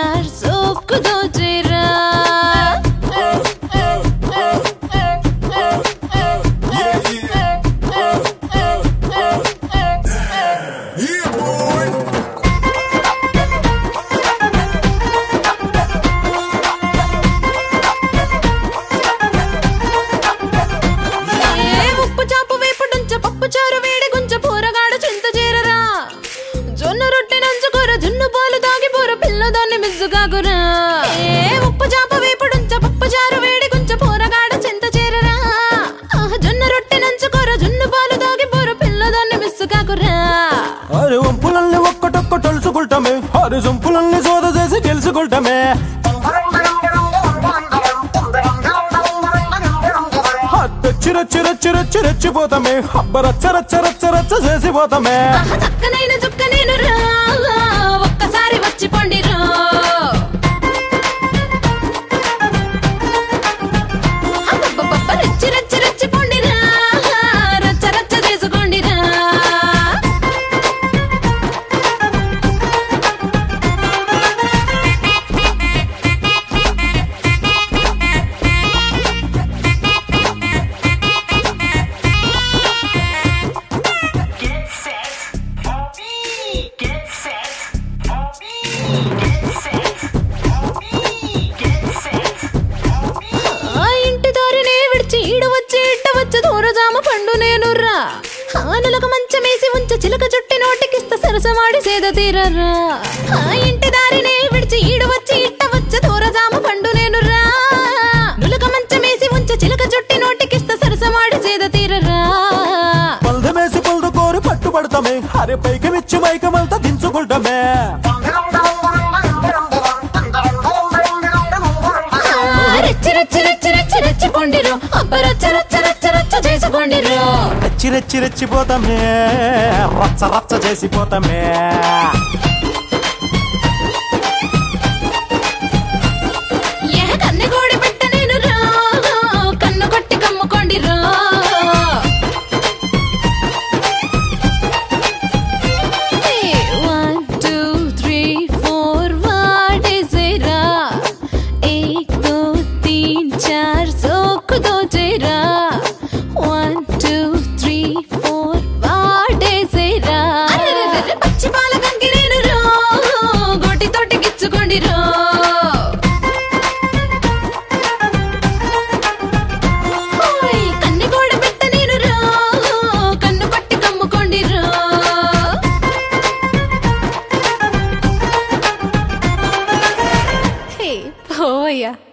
చార్ సోకు దోచేరా ఏ ఉప్పు చాపు వేపుడుంచ పప్పు చారు వేడి గుంచ పోరగాడు చింత చేరరా జొన్న రొట్టె నంచుకోర జున్ను పాలు తాగి పోర పిల్లదాన్ని మిస్సుగాకురా ఏ ఉప్పు చాపు వేపుడుంచ పప్పు చారు వేడి గుంచ పోరగాడు చింత చేరరా ఆహ్, జొన్న రొట్టె నంచుకోర జున్ను పాలు తాగి పోర పిల్లదాన్ని మిస్సుగాకురా అరే వంపులన్నీ ఒక్కటొక్క తలుచుకుంటామే అరే సొంపులన్నీ సోద చేసి గెలుచుకుంటామే రచ్చి రచ్చి రచ్చి రచ్చి రెచ్చిపోతామే హబ్బ రచ్చ రచ్చ రచ్చ రచ్చ చేసిపోతామే ఆహ్, చక్కనైన చుక్క నేను రా ఒక్కసారి వచ్చి పొండిరా అబ్బబ్బబ్బ, రెచ్చి రెచ్చి రెచ్చి పొండిరా రచ్చ రచ్చ చేసుకోండిరా Get set for me. Get set for me. Get set for me. Get set for me. ఆ ఇంటి దారినే విడిచి ఈడు వచ్చి ఇట్ట వచ్చి దూరజామ పండు నేను రా ఆనులకు మంచమేసి ఉంచ చిలక చుట్టి నోటికిస్త సరసమాడి సేద తీరరా ఆ ఇంటి దారినే విడిచి ఈడు వచ్చి ఇట్ట వచ్చి దూరజామ పండు నేను రా నులక మంచమేసి ఉంచ చిలక చుట్టి నోటికిస్త సరసమాడి సేద తీరరా పల్దమేసి పల్దు కోరి పట్టుబడతామే అరే పైకి మిచ్చి మైకమంతా దించుకుంటామే ఆ, రెచ్చి రెచ్చి రెచ్చి రెచ్చి రెచ్చిపోండిరు అబ్బ రచ్చ రచ్చ రచ్చ రచ్చ చేసుకోండిరు రెచ్చి రెచ్చి రెచ్చిపోతామే రచ్చ రచ్చ చేసిపోతామే ఏ కన్నె కోడి పెట్ట నేను రా కన్ను కొట్టి కమ్ముకోండి రా వన్ టూ త్రీ ఫోర్ వాడేసేరా एक दो तीन चार सोख दो जेरा वन टू త్రీ ఫోర్ వాడేసేరా పచ్చి పాల కంకిరేను రో గోటి తోటి గిచ్చుకోండి రో ఓయ్, కన్నె కోడ పెట్ట నేను రో కన్ను కొట్టి కమ్ముకోండి రో హే పోవయ్యా